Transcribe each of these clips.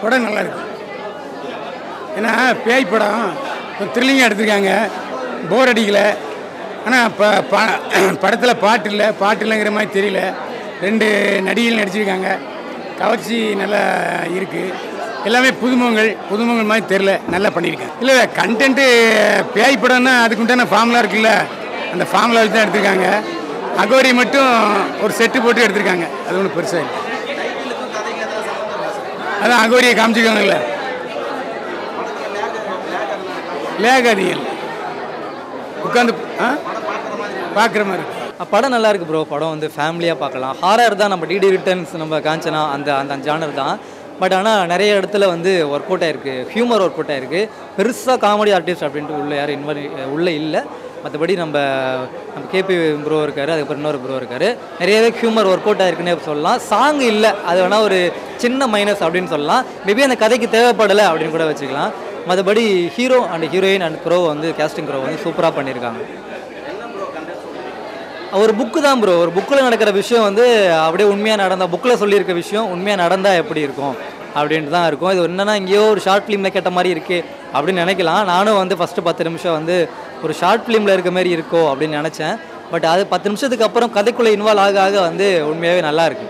படம் நல்லா இருக்கு ஏன்னா பேய் படம் த்ரில்லிங்காக எடுத்திருக்காங்க போர் அடிக்கல ஆனால் ப ப படத்தில் பாட்டு இல்லை பாட்டு இல்லைங்கிற மாதிரி தெரியல ரெண்டு நடிகைகள் நடிச்சிருக்காங்க கவர்ச்சி நல்லா இருக்குது எல்லாமே புதுமுகங்கள் புதுமுகங்கள் மாதிரி தெரில நல்லா பண்ணியிருக்காங்க இல்லை கண்டென்ட்டு பேய் படம்னா அதுக்கு உண்டான ஃபார்முலா இருக்குல்ல அந்த ஃபார்முலா வச்சு தான் எடுத்திருக்காங்க அகோரி மட்டும் ஒரு செட்டு போட்டு எடுத்திருக்காங்க அது ஒன்றும் பெருசாக இல்லை அதான் அகோரியை காமிச்சிருக்காங்கல்ல லேக் அதிகம் இல்லை. உட்காந்து ஆ பார்க்குற மாதிரி இருக்கு. படம் நல்லா இருக்கு ப்ரோ படம் வந்து ஃபேமிலியாக பார்க்கலாம் ஹாரர் தான் நம்ம டிடி ரிட்டர்ன்ஸ் நம்ம காஞ்சனா அந்த அந்த ஜானர் தான் பட் ஆனால் நிறைய இடத்துல வந்து ஒர்க் அவுட் ஆயிருக்கு ஹியூமர் ஒர்க் அவுட் ஆயிருக்கு பெருசாக காமெடி ஆர்டிஸ்ட் அப்படின்ட்டு உள்ள யாரும் இன்வால்வ் உள்ளே இல்லை மற்றபடி நம்ம நம்ம கேபி ப்ரோ இருக்காரு அதுக்கப்புறம் இன்னொரு ப்ரோ இருக்காரு நிறையவே ஹியூமர் ஒர்க் அவுட் ஆயிருக்குன்னே சொல்லலாம் சாங் இல்லை அது வேணால் ஒரு சின்ன மைனஸ் அப்படின்னு சொல்லலாம் மேபி அந்த கதைக்கு தேவைப்படலை அப்படின்னு கூட வச்சுக்கலாம் மற்றபடி hero and heroine and crew வந்து கேஸ்டிங் க்ரோ வந்து சூப்பராக பண்ணியிருக்காங்க ஒரு புக்கு தான் ப்ரோ ஒரு புக்கில் நடக்கிற விஷயம் வந்து அப்படியே உண்மையாக நடந்தால் புக்கில் சொல்லியிருக்க விஷயம் உண்மையாக நடந்தால் எப்படி இருக்கும் அப்படின்ட்டு தான் இருக்கும் இது என்னன்னா எங்கேயோ ஒரு ஷார்ட் ஃபிலிமில் கேட்ட மாதிரி இருக்கே அப்படின்னு நினைக்கலாம் நானும் வந்து ஃபஸ்ட்டு பத்து நிமிஷம் வந்து ஒரு ஷார்ட் ஃபிலிமில் இருக்க மாதிரி இருக்கோ அப்படின்னு நினச்சேன் பட் அது பத்து நிமிஷத்துக்கு அப்புறம் கதைக்குள்ளே இன்வால்வ் ஆக ஆக வந்து உண்மையாகவே நல்லா இருக்கு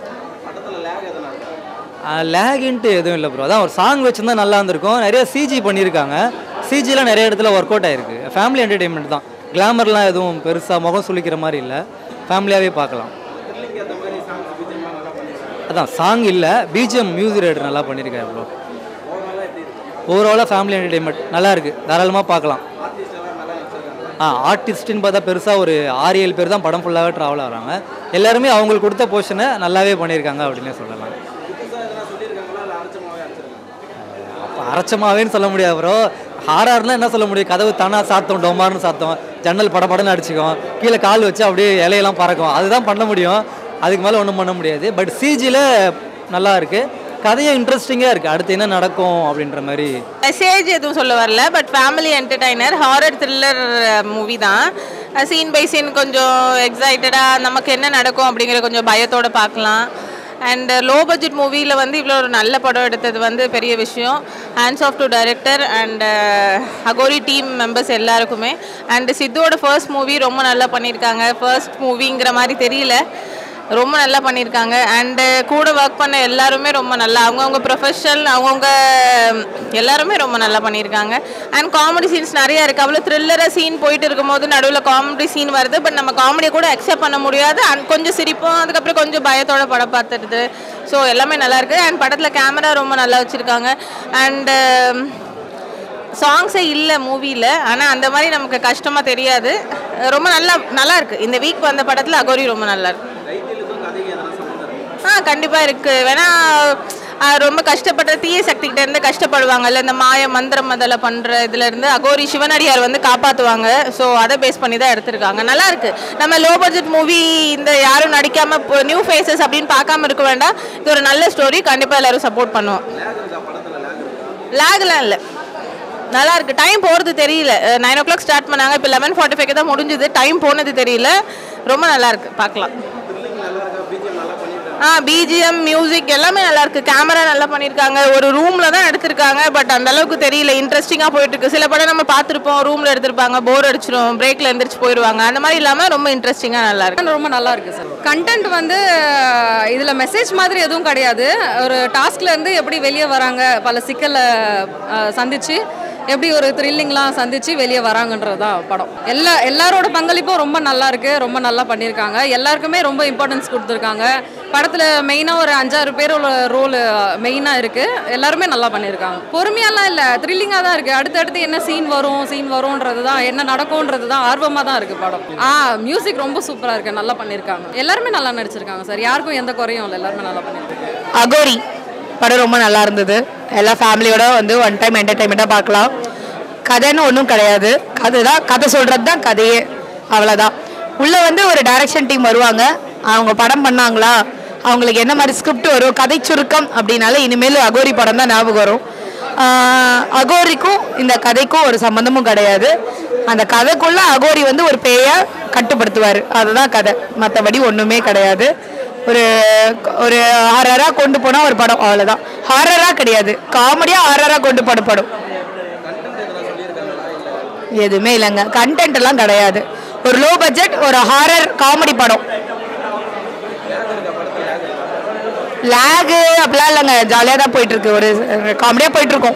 லேகின்ட்டு எதுவும் இல்லை ப்ரோ அதான் ஒரு சாங் வச்சுருந்தா நல்லா இருந்திருக்கும் நிறைய சிஜி பண்ணியிருக்காங்க சிஜிலாம் நிறைய இடத்துல ஒர்க் அவுட் ஆயிருக்கு ஃபேமிலி என்டர்டெயின்மெண்ட் தான் கிளாமர்லாம் எதுவும் பெருசாக முகம் சுளிக்கிற மாதிரி இல்லை ஃபேமிலியாகவே பார்க்கலாம் அதான் சாங் இல்லை பிஜிஎம் மியூசிக் ரைடர் நல்லா பண்ணியிருக்காரு ப்ரோ ஓவராலாக ஃபேமிலி என்டர்டெயின்மெண்ட் நல்லா இருக்குது தாராளமாக பார்க்கலாம் ஆ ஆர்டிஸ்ட்டுன்னு பார்த்தா பெருசாக ஒரு ஆறு ஏழு பேர் தான் படம் ஃபுல்லாகவே ட்ராவல் ஆகிறாங்க எல்லாருமே அவங்களுக்கு கொடுத்த போர்ஷனை நல்லாவே பண்ணியிருக்காங்க அப்படின்னே சொல்லலாம் அப்போ அரைச்சமாவேன்னு சொல்ல முடியாது ப்ரோ ஹாரர்லாம் என்ன சொல்ல முடியும் கதவு தானா சாத்தோம் டொமார்னு சாத்தோம் ஜன்னல் படபடன்னு அடிச்சுக்கும் கீழே கால் வச்சு அப்படியே இலையெல்லாம் பறக்கும் அதுதான் பண்ண முடியும் அதுக்கு மேலே ஒன்றும் பண்ண முடியாது பட் சிஜியில் நல்லா இருக்குது கதையும் இன்ட்ரெஸ்டிங்காக இருக்குது அடுத்து என்ன நடக்கும் அப்படின்ற மாதிரி மெசேஜ் எதுவும் சொல்ல வரல but family entertainer horror thriller movie தான் சீன் பை சீன் கொஞ்சம் எக்ஸைட்டடாக நமக்கு என்ன நடக்கும் அப்படிங்கிற கொஞ்சம் பயத்தோட பார்க்கலாம் அண்ட் லோ பட்ஜெட் மூவியில் வந்து இவ்வளோ ஒரு நல்ல படம் எடுத்தது வந்து பெரிய விஷயம் hands off to director and Aghori team members எல்லாருக்குமே அண்ட் சித்துவோட ஃபர்ஸ்ட் மூவி ரொம்ப நல்லா பண்ணியிருக்காங்க ஃபர்ஸ்ட் மூவிங்கிற மாதிரி தெரியல ரொம்ப நல்லா பண்ணியிருக்காங்க அண்டு கூட ஒர்க் பண்ண எல்லாருமே ரொம்ப நல்லா அவங்கவுங்க ப்ரொஃபஷனல் அவங்கவுங்க எல்லாருமே ரொம்ப நல்லா பண்ணியிருக்காங்க அண்ட் காமெடி சீன்ஸ் நிறைய இருக்குது அவ்வளோ த்ரில்லராக சீன் போயிட்டு இருக்கும்போது நடுவில் காமெடி சீன் வருது பட் நம்ம காமெடியை கூட அக்செப்ட் பண்ண முடியாது அண்ட் கொஞ்சம் சிரிப்போம் அதுக்கப்புறம் கொஞ்சம் பயத்தோட படம் பார்த்துடுது ஸோ எல்லாமே நல்லா இருக்குது அண்ட் படத்தில் கேமரா ரொம்ப நல்லா வச்சுருக்காங்க அண்டு சாங்ஸே இல்லை மூவியில் ஆனால் அந்த மாதிரி நமக்கு கஷ்டமாக தெரியாது ரொம்ப நல்லா நல்லா இருக்குது இந்த வீக் வந்த படத்தில் அகோரி ரொம்ப நல்லா இருக்கு ஆ கண்டிப்பாக இருக்குது வேணா ஆ, ரொம்ப கஷ்டப்படுற தீய சக்திகிட்ட இருந்து கஷ்டப்படுவாங்கல்ல இந்த மாய மந்திரம் முதல்ல பண்ணுற இதுல இருந்து அகோரி சிவனடியார் வந்து காப்பாற்றுவாங்க ஸோ அதை பேஸ் பண்ணி தான் எடுத்திருக்காங்க நல்லா இருக்கு நம்ம லோ பட்ஜெட் மூவி இந்த யாரும் நடிக்காம நியூ ஃபேஸஸ் அப்படின்னு பார்க்காம இருக்க வேண்டாம் இது ஒரு நல்ல ஸ்டோரி கண்டிப்பாக எல்லாரும் சப்போர்ட் பண்ணுவோம் லேக்லாம் இல்லை நல்லா இருக்கு டைம் போகிறது தெரியல நைன் ஓ கிளாக் ஸ்டார்ட் பண்ணாங்க இப்போ லெவன் ஃபார்ட்டி ஃபைவ் தான் முடிஞ்சுது டைம் போனது தெரியல ரொம்ப நல்லா இருக்கு பார்க்கலாம் ஆ பிஜிஎம் மியூசிக் எல்லாமே நல்லா இருக்கு கேமரா நல்லா பண்ணியிருக்காங்க ஒரு ரூம்ல தான் எடுத்திருக்காங்க பட் அந்த அளவுக்கு தெரியல இன்ட்ரெஸ்டிங்காக போயிட்டு இருக்கு சில படம் நம்ம பார்த்துருப்போம் ரூம்ல எடுத்திருப்பாங்க போர் அடிச்சிரும் பிரேக்ல எந்திரிச்சு போயிடுவாங்க அந்த மாதிரி இல்லாமல் ரொம்ப இன்ட்ரெஸ்டிங்காக நல்லா இருக்கு ரொம்ப நல்லா இருக்கு சார் கண்டென்ட் வந்து இதில் மெசேஜ் மாதிரி எதுவும் கிடையாது ஒரு டாஸ்க்ல இருந்து எப்படி வெளியே வராங்க பல சிக்கலை அஹ், சந்திச்சு எப்படி ஒரு த்ரில்லிங்லாம் சந்திச்சு வெளியே வராங்கன்றது தான் படம் எல்லா எல்லாரோட பங்களிப்பும் ரொம்ப நல்லா இருக்கு ரொம்ப நல்லா பண்ணியிருக்காங்க எல்லாருக்குமே ரொம்ப இம்பார்ட்டன்ஸ் கொடுத்துருக்காங்க படத்தில் மெயினாக ஒரு அஞ்சாறு பேரோட ரோல் மெயினாக இருக்கு எல்லாருமே நல்லா பண்ணியிருக்காங்க பொறுமையாலாம் இல்லை த்ரில்லிங்காக தான் இருக்கு அடுத்தடுத்து என்ன சீன் வரும் சீன் வரும்ன்றது தான் என்ன நடக்கும்ன்றது தான் ஆர்வமாக தான் இருக்கு படம் ஆ மியூசிக் ரொம்ப சூப்பராக இருக்கு நல்லா பண்ணியிருக்காங்க எல்லாருமே நல்லா நடிச்சிருக்காங்க சார் யாருக்கும் எந்த குறையும் இல்லை எல்லாருமே நல்லா பண்ணியிருக்காங்க அகோரி படம் ரொம்ப நல்லா இருந்தது எல்லா ஃபேமிலியோட வந்து ஒன் டைம் என்டர்டைன்மெண்ட்டாக பார்க்கலாம் கதைன்னு ஒன்றும் கிடையாது கதை தான் கதை சொல்கிறது தான் கதையே அவ்வளோதான் உள்ளே வந்து ஒரு டைரக்ஷன் டீம் வருவாங்க அவங்க படம் பண்ணாங்களா அவங்களுக்கு என்ன மாதிரி ஸ்கிரிப்ட் வரும் கதை சுருக்கம் அப்படின்னால இனிமேல் அகோரி படம் தான் ஞாபகம் வரும் ஆஹ் அகோரிக்கும் இந்த கதைக்கும் ஒரு சம்மந்தமும் கிடையாது அந்த கதைக்குள்ள அகோரி வந்து ஒரு பேயை கட்டுப்படுத்துவார் அதுதான் கதை மற்றபடி ஒன்றுமே கிடையாது ஒரு ஒரு ஹாரராக கொண்டு போனால் ஒரு படம் அவ்வளோதான் ஹாரராக கிடையாது காமெடியாக ஹாரராக கொண்டு போன படம் எதுவுமே இல்லைங்க கண்டென்ட் எல்லாம் கிடையாது ஒரு லோ பட்ஜெட் ஒரு ஹாரர் காமெடி படம் லேகு அப்படிலாம் இல்லைங்க ஜாலியாக தான் போயிட்டு இருக்கு ஒரு காமெடியாக போயிட்டு இருக்கோம்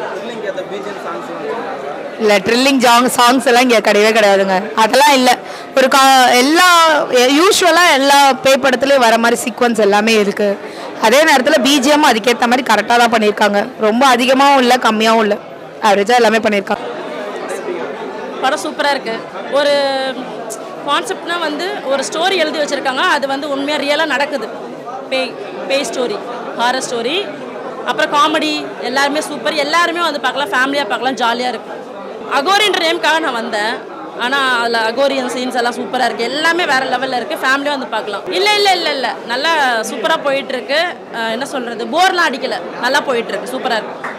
இல்லை ட்ரில்லிங் ஜாங் சாங்ஸ் எல்லாம் இங்கே கிடையவே கிடையாதுங்க அதெல்லாம் இல்லை ஒரு கா எல்லா யூஸ்வலாக எல்லா பே படத்துலையும் வர மாதிரி சீக்வன்ஸ் எல்லாமே இருக்குது அதே நேரத்தில் பிஜிஎம் அதுக்கேற்ற மாதிரி கரெக்டாக தான் பண்ணியிருக்காங்க ரொம்ப அதிகமாகவும் இல்லை கம்மியாகவும் இல்லை ஆவரேஜாக எல்லாமே பண்ணியிருக்காங்க படம் சூப்பராக இருக்குது ஒரு கான்செப்ட்னா வந்து ஒரு ஸ்டோரி எழுதி வச்சுருக்காங்க அது வந்து உண்மையாக ரியலாக நடக்குது பேய் பேய் ஸ்டோரி ஹாரர் ஸ்டோரி அப்புறம் காமெடி எல்லாருமே சூப்பர் எல்லாருமே வந்து பார்க்கலாம் ஃபேமிலியாக பார்க்கலாம் ஜாலியாக இருக்கும் அகோரின்ற நேம்க்காக நான் வந்தேன் ஆனால் அதில் அகோரியன் சீன்ஸ் எல்லாம் சூப்பராக இருக்குது எல்லாமே வேறு லெவலில் இருக்குது ஃபேமிலியாக வந்து பார்க்கலாம் இல்லை இல்லை இல்லை இல்லை நல்லா சூப்பராக போயிட்டுருக்கு என்ன சொல்கிறது போர்லாம் அடிக்கலை நல்லா போயிட்டுருக்கு சூப்பராக இருக்குது